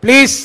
please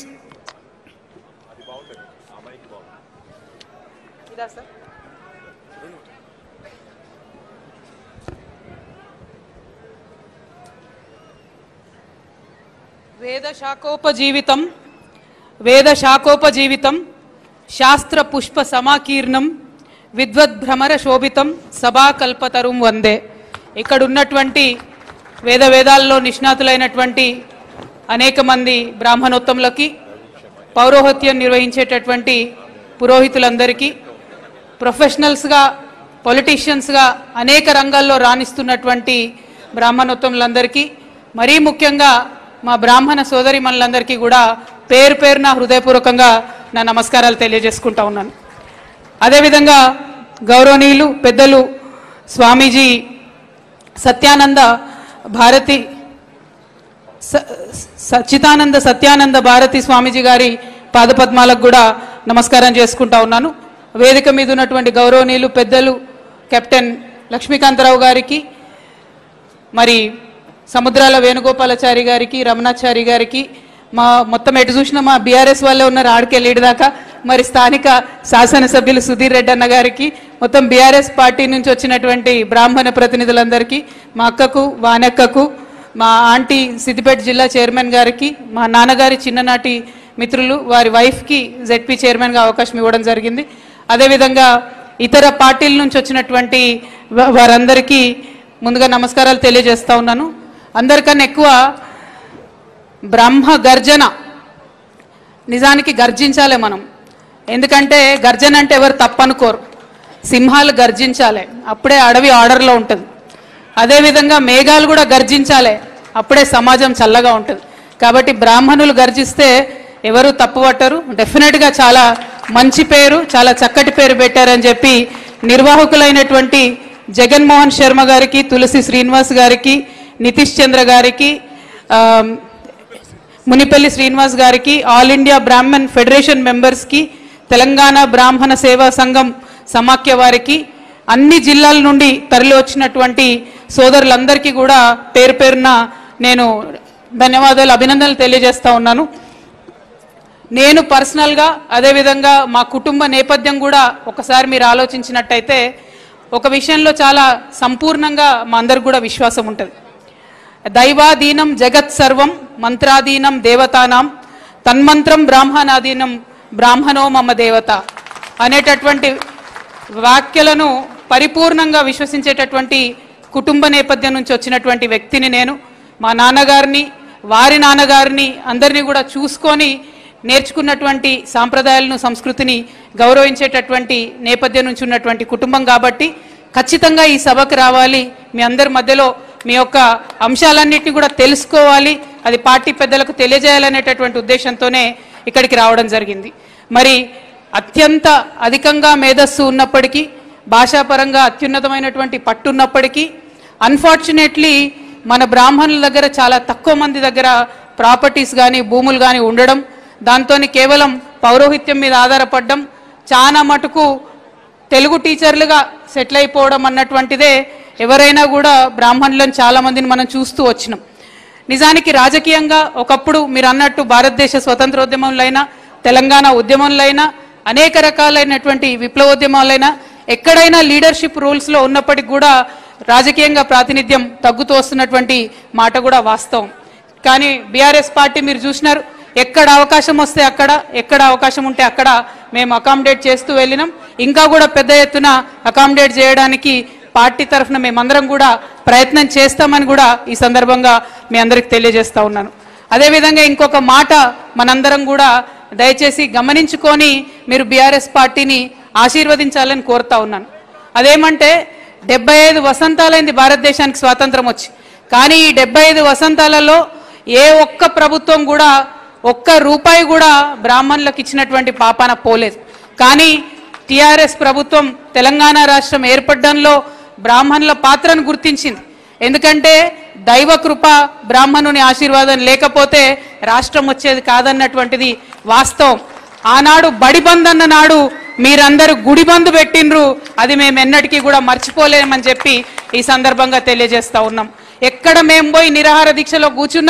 వేద శాఖోపజీవితం వేద శాఖోపజీవితం శాస్త్ర పుష్ప సమాకీర్ణం విద్వద్భ్రమర శోభితం సభాకల్పతరుం వందే ఇక్కడ ఉన్నటువంటి వేద వేదాల్లో నిష్ణాతులైనటువంటి అనేక మంది బ్రాహ్మణోత్తములకి పౌరోహిత్యం నిర్వహించేటటువంటి పురోహితులందరికీ ప్రొఫెషనల్స్గా పొలిటీషియన్స్గా అనేక రంగాల్లో రాణిస్తున్నటువంటి బ్రాహ్మణోత్తములందరికీ మరీ ముఖ్యంగా మా బ్రాహ్మణ సోదరి మనులందరికీ కూడా పేరు పేరున హృదయపూర్వకంగా నా నమస్కారాలు తెలియజేసుకుంటా ఉన్నాను అదేవిధంగా గౌరవనీయులు పెద్దలు స్వామీజీ సత్యానంద భారతి స- సచ్చిదానంద సత్యానంద భారతి స్వామీజీ గారి పాదపద్మాలకు కూడా నమస్కారం చేసుకుంటా ఉన్నాను వేదిక మీద ఉన్నటువంటి గౌరవనీయులు పెద్దలు కెప్టెన్ లక్ష్మీకాంతరావు గారికి మరి సముద్రాల వేణుగోపాలాచారి గారికి రమణాచారి గారికి మా మొత్తం ఎటు చూసినా మా బీఆర్ఎస్ వాళ్ళే ఉన్నారు ఆడికెళ్ళి దాకా మరి స్థానిక శాసనసభ్యులు సుధీర్ రెడ్డి అన్న గారికి మొత్తం బీఆర్ఎస్ పార్టీ నుంచి వచ్చినటువంటి బ్రాహ్మణ ప్రతినిధులందరికీ మా అక్కకు వానక్కకు మా ఆంటీ సిద్దిపేట జిల్లా చైర్మన్ గారికి మా నాన్నగారి చిన్ననాటి మిత్రులు వారి వైఫ్కి జెడ్పీ చైర్మన్గా అవకాశం ఇవ్వడం జరిగింది అదేవిధంగా ఇతర పార్టీల నుంచి వచ్చినటువంటి వా- వారందరికీ ముందుగా నమస్కారాలు తెలియజేస్తా ఉన్నాను అందరికన్నా ఎక్కువ బ్రహ్మ గర్జన నిజానికి గర్జించాలి మనం ఎందుకంటే గర్జన అంటే ఎవరు తప్పనుకోరు సింహాలు గర్జించాలి అప్పుడే అడవి ఆర్డర్లో ఉంటుంది అదేవిధంగా మేఘాలు కూడా గర్జించాలి అప్పుడే సమాజం చల్లగా ఉంటుంది కాబట్టి బ్రాహ్మణులు గర్జిస్తే ఎవరు తప్పుపట్టరు డెఫినెట్గా చాలా మంచి పేరు చాలా చక్కటి పేరు పెట్టారని చెప్పి నిర్వాహకులైనటువంటి జగన్మోహన్ శర్మ గారికి తులసి శ్రీనివాస్ గారికి నితీష్ చంద్ర గారికి ఆ, మునిపల్లి శ్రీనివాస్ గారికి ఆల్ ఇండియా బ్రాహ్మణ్ ఫెడరేషన్ మెంబర్స్కి తెలంగాణ బ్రాహ్మణ సేవా సంఘం సమాఖ్య వారికి అన్ని జిల్లాల నుండి తరలి వచ్చినటువంటి సోదరులందరికీ కూడా పేరు పేరున నేను ధన్యవాదాలు అభినందనలు తెలియజేస్తా ఉన్నాను నేను పర్సనల్గా అదేవిధంగా మా కుటుంబ నేపథ్యం కూడా ఒకసారి మీరు ఆలోచించినట్టయితే ఒక విషయంలో చాలా సంపూర్ణంగా మా అందరికి కూడా విశ్వాసం ఉంటుంది దైవాధీనం జగత్ సర్వం మంత్రాధీనం దేవతానాం తన్మంత్రం బ్రాహ్మణాధీనం బ్రాహ్మణో మమ దేవత అనేటటువంటి వాక్యలను పరిపూర్ణంగా విశ్వసించేటటువంటి కుటుంబ నేపథ్యం నుంచి వచ్చినటువంటి వ్యక్తిని నేను మా నాన్నగారిని వారి నాన్నగారిని అందరినీ కూడా చూసుకొని నేర్చుకున్నటువంటి సాంప్రదాయాలను సంస్కృతిని గౌరవించేటటువంటి నేపథ్యం నుంచి ఉన్నటువంటి కుటుంబం కాబట్టి ఖచ్చితంగా ఈ సభకు రావాలి మీ అందరి మధ్యలో మీ యొక్క అంశాలన్నింటినీ కూడా తెలుసుకోవాలి అది పార్టీ పెద్దలకు తెలియజేయాలనేటటువంటి ఉద్దేశంతోనే ఇక్కడికి రావడం జరిగింది మరి అత్యంత అధికంగా మేధస్సు ఉన్నప్పటికీ భాషాపరంగా అత్యున్నతమైనటువంటి పట్టు ఉన్నప్పటికీ అన్ఫార్చునేట్లీ మన బ్రాహ్మణుల దగ్గర చాలా తక్కువ మంది దగ్గర ప్రాపర్టీస్ కానీ భూములు కానీ ఉండడం దాంతో కేవలం పౌరోహిత్యం మీద ఆధారపడడం చాలా మటుకు తెలుగు టీచర్లుగా సెటిల్ అయిపోవడం అన్నటువంటిదే ఎవరైనా కూడా బ్రాహ్మణులను చాలా మందిని మనం చూస్తూ వచ్చినాం నిజానికి రాజకీయంగా ఒకప్పుడు మీరు అన్నట్టు భారతదేశ స్వతంత్రోద్యమంలో అయినా తెలంగాణ ఉద్యమంలో అయినా అనేక రకాలైనటువంటి విప్లవోద్యమాలైనా ఎక్కడైనా లీడర్షిప్ రూల్స్లో ఉన్నప్పటికీ కూడా రాజకీయంగా ప్రాతినిధ్యం తగ్గుతూ వస్తున్నటువంటి మాట కూడా వాస్తవం కానీ బీఆర్ఎస్ పార్టీ మీరు చూసినారు ఎక్కడ అవకాశం వస్తే అక్కడ ఎక్కడ అవకాశం ఉంటే అక్కడ మేము అకామిడేట్ చేస్తూ వెళ్ళినాం ఇంకా కూడా పెద్ద ఎత్తున అకామిడేట్ చేయడానికి పార్టీ తరఫున మేమందరం కూడా ప్రయత్నం చేస్తామని కూడా ఈ సందర్భంగా మీ అందరికి తెలియజేస్తా ఉన్నాను అదేవిధంగా ఇంకొక మాట మనందరం కూడా దయచేసి గమనించుకొని మీరు బీఆర్ఎస్ పార్టీని ఆశీర్వదించాలని కోరుతా ఉన్నాను అదేమంటే డెబ్బై ఐదు వసంతాలైంది భారతదేశానికి స్వాతంత్రం వచ్చి కానీ ఈ డెబ్బై ఐదు వసంతాలలో ఏ ఒక్క ప్రభుత్వం కూడా ఒక్క రూపాయి కూడా బ్రాహ్మణులకు ఇచ్చినటువంటి పాపాన పోలేదు కానీ టిఆర్ఎస్ ప్రభుత్వం తెలంగాణ రాష్ట్రం ఏర్పడడంలో బ్రాహ్మణుల పాత్రను గుర్తించింది ఎందుకంటే దైవ కృప బ్రాహ్మణుని ఆశీర్వాదం లేకపోతే రాష్ట్రం వచ్చేది కాదన్నటువంటిది వాస్తవం ఆనాడు బడి బంద్ అన్న నాడు మీరందరూ గుడి బంద్ పెట్టిండ్రు అది మేము ఎన్నటికీ కూడా మర్చిపోలేమని చెప్పి ఈ సందర్భంగా తెలియజేస్తా ఉన్నాం ఎక్కడ మేము పోయి నిరాహార దీక్షలో కూర్చున్నా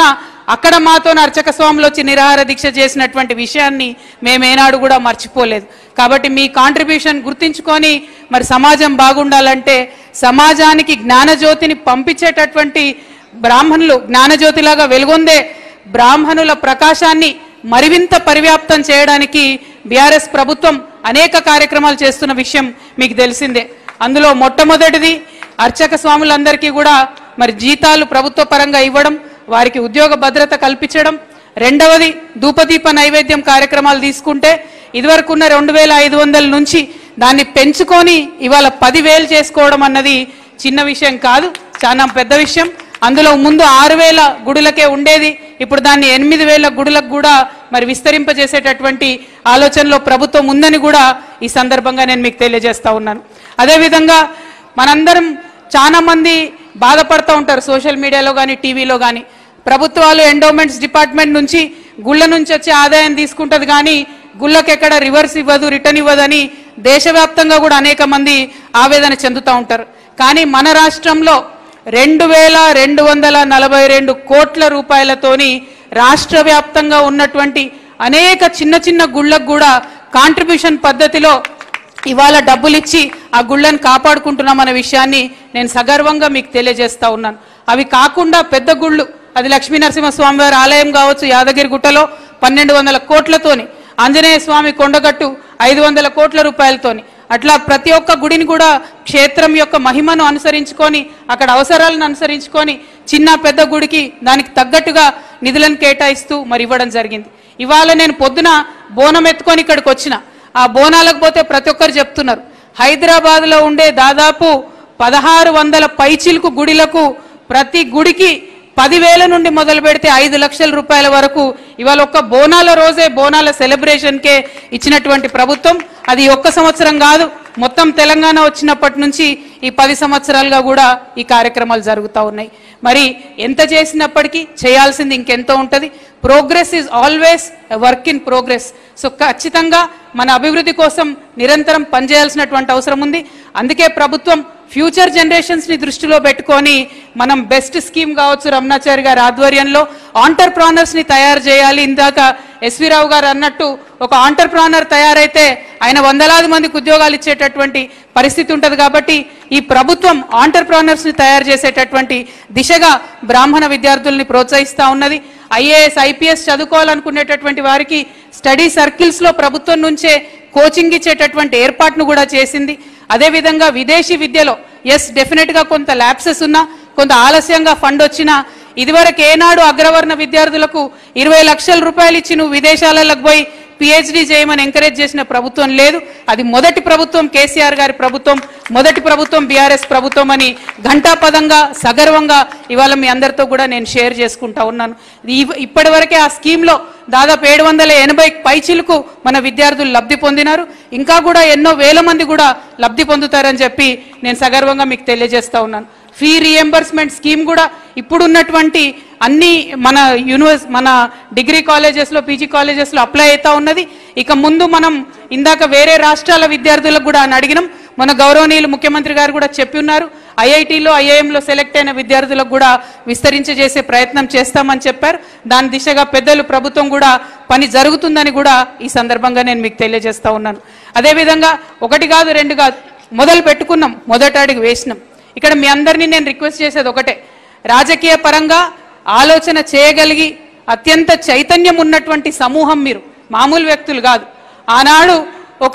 అక్కడ మాతో అర్చక స్వాములు వచ్చి నిరాహార దీక్ష చేసినటువంటి విషయాన్ని మేమేనాడు కూడా మర్చిపోలేదు కాబట్టి మీ కాంట్రిబ్యూషన్ గుర్తించుకొని మరి సమాజం బాగుండాలంటే సమాజానికి జ్ఞానజ్యోతిని పంపించేటటువంటి బ్రాహ్మణులు జ్ఞానజ్యోతిలాగా వెలుగొందే బ్రాహ్మణుల ప్రకాశాన్ని మరింత పరివ్యాప్తం చేయడానికి బీఆర్ఎస్ ప్రభుత్వం అనేక కార్యక్రమాలు చేస్తున్న విషయం మీకు తెలిసిందే అందులో మొట్టమొదటిది అర్చక స్వాములందరికీ కూడా మరి జీతాలు ప్రభుత్వ పరంగా ఇవ్వడం వారికి ఉద్యోగ భద్రత కల్పించడం రెండవది ధూపదీప నైవేద్యం కార్యక్రమాలు తీసుకుంటే ఇదివరకు ఉన్న రెండు వేల ఐదు వందల నుంచి దాన్ని పెంచుకొని ఇవాళ పదివేలు చేసుకోవడం అన్నది చిన్న విషయం కాదు చాలా పెద్ద విషయం అందులో ముందు ఆరు వేల గుడులకే ఉండేది ఇప్పుడు దాన్ని ఎనిమిది వేల గుడులకు కూడా మరి విస్తరింపజేసేటటువంటి ఆలోచనలో ప్రభుత్వం ఉందని కూడా ఈ సందర్భంగా నేను మీకు తెలియజేస్తా ఉన్నాను అదేవిధంగా మనందరం చాలా మంది బాధపడుతూ ఉంటారు సోషల్ మీడియాలో కానీ టీవీలో కానీ ప్రభుత్వాలు ఎండోమెంట్స్ డిపార్ట్మెంట్ నుంచి గుళ్ళ నుంచి వచ్చే ఆదాయం తీసుకుంటది కానీ గుళ్ళకి ఎక్కడ రివర్స్ ఇవ్వదు రిటర్న్ ఇవ్వదని దేశవ్యాప్తంగా కూడా అనేక మంది ఆవేదన చెందుతూ ఉంటారు కానీ మన రాష్ట్రంలో రెండు వేల రెండు వందల నలభై రెండు కోట్ల రూపాయలతోని రాష్ట్ర వ్యాప్తంగా ఉన్నటువంటి అనేక చిన్న చిన్న గుళ్ళకు కూడా కాంట్రిబ్యూషన్ పద్ధతిలో ఇవాళ డబ్బులు ఇచ్చి ఆ గుళ్ళని కాపాడుకుంటున్నాం అనే విషయాన్ని నేను సగర్వంగా మీకు తెలియజేస్తా ఉన్నాను అవి కాకుండా పెద్ద గుళ్ళు అది లక్ష్మీ నరసింహస్వామి వారి ఆలయం కావచ్చు యాదగిరి గుట్టలో పన్నెండు వందల కోట్లతోని ఆంజనేయ స్వామి కొండగట్టు ఐదు వందల కోట్ల రూపాయలతోని అట్లా ప్రతి ఒక్క గుడిని కూడా క్షేత్రం యొక్క మహిమను అనుసరించుకొని అక్కడ అవసరాలను అనుసరించుకొని చిన్న పెద్ద గుడికి దానికి తగ్గట్టుగా నిధులను కేటాయిస్తూ మరి ఇవ్వడం జరిగింది ఇవాళ నేను పొద్దున బోనం ఎత్తుకొని ఇక్కడికి వచ్చిన ఆ బోనాలకు పోతే ప్రతి ఒక్కరు చెప్తున్నారు హైదరాబాద్లో ఉండే దాదాపు పదహారు వందల పైచిలుకు గుడిలకు ప్రతి గుడికి పదివేల నుండి మొదలు పెడితే ఐదు లక్షల రూపాయల వరకు ఇవాళ ఒక్క బోనాల రోజే బోనాల సెలబ్రేషన్కే ఇచ్చినటువంటి ప్రభుత్వం అది ఒక్క సంవత్సరం కాదు మొత్తం తెలంగాణ వచ్చినప్పటి నుంచి ఈ పది సంవత్సరాలుగా కూడా ఈ కార్యక్రమాలు జరుగుతూ ఉన్నాయి మరి ఎంత చేసినప్పటికీ చేయాల్సింది ఇంకెంతో ఉంటుంది progress is always work in progress so ఖచ్చితంగా మన అభివృద్ధి కోసం నిరంతరం పనిచేయాల్సినటువంటి అవసరం ఉంది అందుకే ప్రభుత్వం ఫ్యూచర్ జనరేషన్స్ ని దృష్టిలో పెట్టుకొని మనం బెస్ట్ స్కీమ్ కావచ్చు రమణాచారి గారి ఆధ్వర్యంలో ఆంటర్ప్రానర్స్ ని తయారు చేయాలి ఇందాక ఎస్వి రావు గారు అన్నట్టు ఒక ఆంటర్ప్రానర్ తయారైతే ఆయన వందలాది మందికి ఉద్యోగాలు ఇచ్చేటటువంటి పరిస్థితి ఉంటుంది కాబట్టి ఈ ప్రభుత్వం ఆంటర్ప్రానర్స్ ని తయారు చేసేటటువంటి దిశగా బ్రాహ్మణ విద్యార్థుల్ని ప్రోత్సహిస్తా ఉన్నది ఐఏఎస్ ఐపీఎస్ చదువుకోవాలనుకునేటటువంటి వారికి స్టడీ సర్కిల్స్ లో ప్రభుత్వం నుంచే కోచింగ్ ఇచ్చేటటువంటి ఏర్పాటును కూడా చేసింది అదేవిధంగా విదేశీ విద్యలో ఎస్ డెఫినెట్ గా కొంత ల్యాప్సెస్ ఉన్నా కొంత ఆలస్యంగా ఫండ్ వచ్చినా ఇదివరకు ఏనాడు అగ్రవర్ణ విద్యార్థులకు ఇరవై లక్షల రూపాయలు ఇచ్చి నువ్వు విదేశాలకు పోయి పిహెచ్డి చేయమని ఎంకరేజ్ చేసిన ప్రభుత్వం లేదు అది మొదటి ప్రభుత్వం కేసీఆర్ గారి ప్రభుత్వం మొదటి ప్రభుత్వం బీఆర్ఎస్ ప్రభుత్వం అని ఘంటాపదంగా సగర్వంగా ఇవాళ మీ అందరితో కూడా నేను షేర్ చేసుకుంటా ఉన్నాను ఇవ్- ఇప్పటివరకే ఆ స్కీమ్లో దాదాపు ఏడు వందల ఎనభై పైచిలకు మన విద్యార్థులు లబ్ధి పొందినారు ఇంకా కూడా ఎన్నో వేల మంది కూడా లబ్ధి పొందుతారని చెప్పి నేను సగర్వంగా మీకు తెలియజేస్తా ఉన్నాను ఫీ రియంబర్స్మెంట్ స్కీమ్ కూడా ఇప్పుడున్నటువంటి అన్ని మన యూనివర్స్ మన డిగ్రీ కాలేజెస్లో పీజీ కాలేజెస్లో అప్లై అవుతా ఉన్నది ఇక ముందు మనం ఇందాక వేరే రాష్ట్రాల విద్యార్థులకు కూడా అని అడిగినాం మన గౌరవనీయులు ముఖ్యమంత్రి గారు కూడా చెప్పి ఉన్నారు ఐఐటిలో ఐఐఎంలో సెలెక్ట్ అయిన విద్యార్థులకు కూడా విస్తరించజేసే ప్రయత్నం చేస్తామని చెప్పారు దాని దిశగా పెద్దలు ప్రభుత్వం కూడా పని జరుగుతుందని కూడా ఈ సందర్భంగా నేను మీకు తెలియజేస్తా ఉన్నాను అదేవిధంగా ఒకటి కాదు రెండు కాదు మొదలు పెట్టుకున్నాం మొదటి అడుగు వేసినాం ఇక్కడ మీ అందరినీ నేను రిక్వెస్ట్ చేసేది ఒకటే రాజకీయ పరంగా ఆలోచన చేయగలిగి అత్యంత చైతన్యం ఉన్నటువంటి సమూహం మీరు మామూలు వ్యక్తులు కాదు ఆనాడు ఒక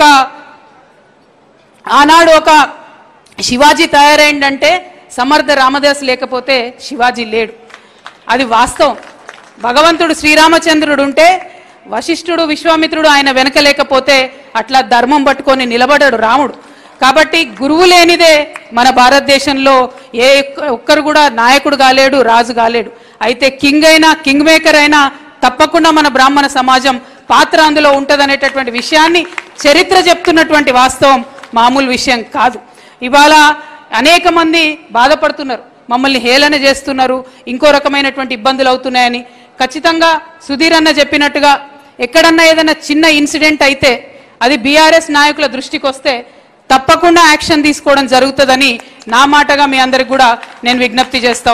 ఆనాడు ఒక శివాజీ తయారైందంటే సమర్థ రామదాస్ లేకపోతే శివాజీ లేడు అది వాస్తవం భగవంతుడు శ్రీరామచంద్రుడు ఉంటే వశిష్ఠుడు విశ్వామిత్రుడు ఆయన వెనక లేకపోతే అట్లా ధర్మం పట్టుకొని నిలబడాడు రాముడు కాబట్టి గురువు లేనిదే మన భారతదేశంలో ఏ ఒక్క- ఒక్కరు కూడా నాయకుడు కాలేడు రాజు కాలేడు అయితే కింగ్ అయినా కింగ్ మేకర్ అయినా తప్పకుండా మన బ్రాహ్మణ సమాజం పాత్ర అందులో ఉంటదనేటటువంటి విషయాన్ని చరిత్ర చెప్తున్నటువంటి వాస్తవం మామూలు విషయం కాదు ఇవాళ అనేక మంది బాధపడుతున్నారు మమ్మల్ని హేళన చేస్తున్నారు ఇంకో రకమైనటువంటి ఇబ్బందులు అవుతున్నాయని ఖచ్చితంగా సుధీర్ అన్న చెప్పినట్టుగా ఎక్కడన్నా ఏదైనా చిన్న ఇన్సిడెంట్ అయితే అది బీఆర్ఎస్ నాయకుల దృష్టికి వస్తే తప్పకుండా యాక్షన్ తీసుకోవడం జరుగుతుందని నా మాటగా మీ అందరికి కూడా నేను విజ్ఞప్తి చేస్తా ఉన్నాను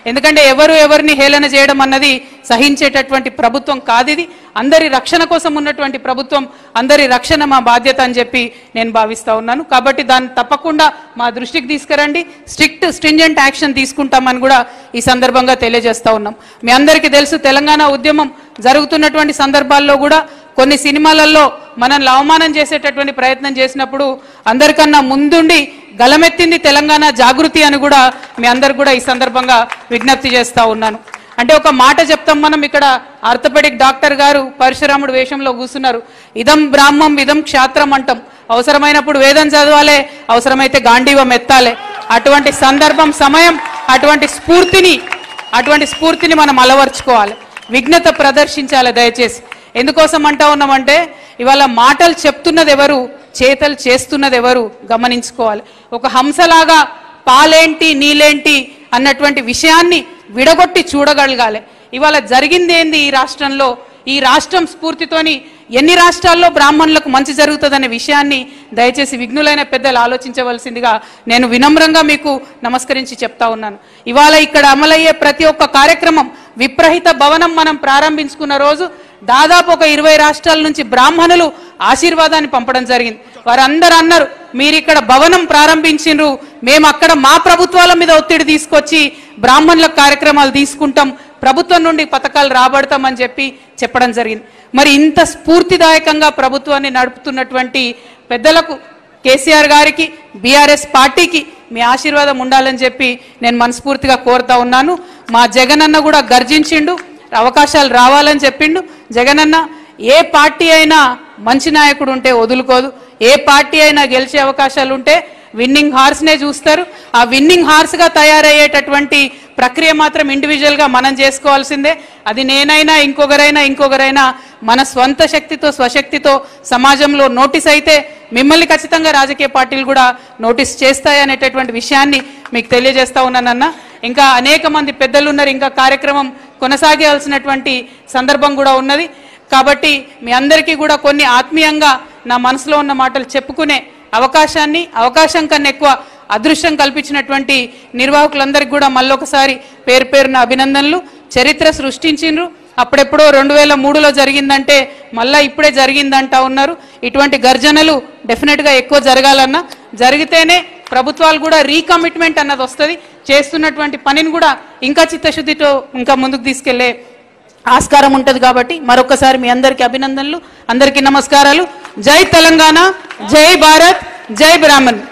ఎందుకంటే ఎవరు ఎవరిని హేళన చేయడం అన్నది సహించేటటువంటి ప్రభుత్వం కాదు ఇది అందరి రక్షణ కోసం ఉన్నటువంటి ప్రభుత్వం అందరి రక్షణ మా బాధ్యత అని చెప్పి నేను భావిస్తా ఉన్నాను కాబట్టి దాన్ని తప్పకుండా మా దృష్టికి తీసుకురండి స్ట్రిక్ట్ స్ట్రింజెంట్ యాక్షన్ తీసుకుంటామని కూడా ఈ సందర్భంగా తెలియజేస్తా ఉన్నాం మీ అందరికీ తెలుసు తెలంగాణ ఉద్యమం జరుగుతున్నటువంటి సందర్భాల్లో కూడా కొన్ని సినిమాలలో మనల్ని అవమానం చేసేటటువంటి ప్రయత్నం చేసినప్పుడు అందరికన్నా ముందుండి గలమెత్తింది తెలంగాణ జాగృతి అని కూడా మీ అందరు కూడా ఈ సందర్భంగా విజ్ఞప్తి చేస్తా ఉన్నాను అంటే ఒక మాట చెప్తాం మనం ఇక్కడ ఆర్థోపెడిక్ డాక్టర్ గారు పరశురాముడు వేషంలో కూర్చున్నారు ఇదం బ్రాహ్మం ఇదం క్షాత్రం అంటాం అవసరమైనప్పుడు వేదం చదవాలి అవసరమైతే గాంధీవం ఎత్తాలి అటువంటి సందర్భం సమయం అటువంటి స్ఫూర్తిని అటువంటి స్ఫూర్తిని మనం అలవర్చుకోవాలి విఘ్నత ప్రదర్శించాలి దయచేసి ఎందుకోసం అంటా ఉన్నామంటే ఇవాళ మాటలు చెప్తున్నది ఎవరు చేతలు చేస్తున్నది ఎవరు గమనించుకోవాలి ఒక హంసలాగా పాలేంటి నీలేంటి అన్నటువంటి విషయాన్ని విడగొట్టి చూడగలగాలి ఇవాళ జరిగింది ఏంది ఈ రాష్ట్రంలో ఈ రాష్ట్రం స్ఫూర్తితోని ఎన్ని రాష్ట్రాల్లో బ్రాహ్మణులకు మంచి జరుగుతుందనే విషయాన్ని దయచేసి విఘ్నులైన పెద్దలు ఆలోచించవలసిందిగా నేను వినమ్రంగా మీకు నమస్కరించి చెప్తా ఉన్నాను ఇవాళ ఇక్కడ అమలయ్యే ప్రతి ఒక్క కార్యక్రమం విప్రహిత భవనం మనం ప్రారంభించుకున్న రోజు దాదాపు ఒక ఇరవై రాష్ట్రాల నుంచి బ్రాహ్మణులు ఆశీర్వాదాన్ని పంపడం జరిగింది వారందరూ అన్నారు మీరు ఇక్కడ భవనం ప్రారంభించిండ్రు మేము అక్కడ మా ప్రభుత్వాల మీద ఒత్తిడి తీసుకొచ్చి బ్రాహ్మణుల కార్యక్రమాలు తీసుకుంటాం ప్రభుత్వం నుండి పథకాలు రాబడతామని చెప్పి చెప్పడం జరిగింది మరి ఇంత స్ఫూర్తిదాయకంగా ప్రభుత్వాన్ని నడుపుతున్నటువంటి పెద్దలకు కేసీఆర్ గారికి బీఆర్ఎస్ పార్టీకి మీ ఆశీర్వాదం ఉండాలని చెప్పి నేను మనస్ఫూర్తిగా కోరుతా ఉన్నాను మా జగనన్న కూడా గర్జించిండు అవకాశాలు రావాలని చెప్పిండు జగనన్న ఏ పార్టీ అయినా మంచి నాయకుడు ఉంటే వదులుకోదు ఏ పార్టీ అయినా గెలిచే అవకాశాలు ఉంటే విన్నింగ్ హార్స్నే చూస్తారు ఆ విన్నింగ్ హార్స్గా తయారయ్యేటటువంటి ప్రక్రియ మాత్రం ఇండివిజువల్గా మనం చేసుకోవాల్సిందే అది నేనైనా ఇంకొకరైనా ఇంకొకరైనా మన స్వంత శక్తితో స్వశక్తితో సమాజంలో నోటీస్ అయితే మిమ్మల్ని ఖచ్చితంగా రాజకీయ పార్టీలు కూడా నోటీస్ చేస్తాయి అనేటటువంటి విషయాన్ని మీకు తెలియజేస్తా ఉన్నానన్న ఇంకా అనేక మంది పెద్దలు ఉన్నారు ఇంకా కార్యక్రమం కొనసాగాల్సినటువంటి సందర్భం కూడా ఉన్నది కాబట్టి మీ అందరికీ కూడా కొన్ని ఆత్మీయంగా నా మనసులో ఉన్న మాటలు చెప్పుకునే అవకాశాన్ని అవకాశం కన్నా ఎక్కువ అదృష్టం కల్పించినటువంటి నిర్వాహకులందరికీ కూడా మళ్ళొకసారి పేరు పేరున అభినందనలు చరిత్ర సృష్టించిండ్రు అప్పుడెప్పుడో రెండు వేల మూడులో జరిగిందంటే మళ్ళా ఇప్పుడే జరిగిందంటా ఉన్నారు ఇటువంటి గర్జనలు డెఫినెట్గా ఎక్కువ జరగాలన్నా జరిగితేనే ప్రభుత్వాలు కూడా రీకమిట్మెంట్ అన్నది వస్తుంది చేస్తున్నటువంటి పనిని కూడా ఇంకా చిత్తశుద్ధితో ఇంకా ముందుకు తీసుకెళ్లే ఆస్కారం ఉంటుంది కాబట్టి మరొకసారి మీ అందరికీ అభినందనలు అందరికీ నమస్కారాలు జై తెలంగాణ జై భారత్ జై బ్రాహ్మణ్